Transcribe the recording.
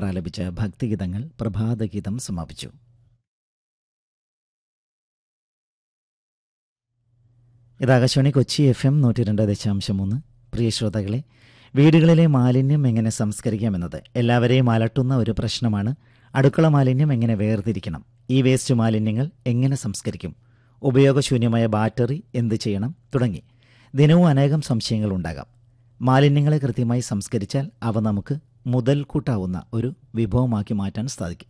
ആലപിച്ച ഭക്തിഗീതങ്ങൾ പ്രഭാതഗീതം സമാപിച്ചു ഇത് ആകാശവാണി കൊച്ചി എഫ് എം നൂറ്റി രണ്ട് ദശാംശം മൂന്ന് പ്രിയ ശ്രോതാക്കളെ വീടുകളിലെ മാലിന്യം എങ്ങനെ സംസ്കരിക്കാമെന്നത് എല്ലാവരെയും അലട്ടുന്ന ഒരു പ്രശ്നമാണ് അടുക്കള മാലിന്യം എങ്ങനെ വേർതിരിക്കണം ഈ വേസ്റ്റ് മാലിന്യങ്ങൾ എങ്ങനെ സംസ്കരിക്കും ഉപയോഗശൂന്യമായ ബാറ്ററി എന്ത് ചെയ്യണം തുടങ്ങി ദിനവും അനേകം സംശയങ്ങൾ ഉണ്ടാകാം മാലിന്യങ്ങളെ കൃത്യമായി സംസ്കരിച്ചാൽ അവ നമുക്ക് മുതൽക്കൂട്ടാവുന്ന ഒരു വിഭവമാക്കി മാറ്റാൻ സാധിക്കും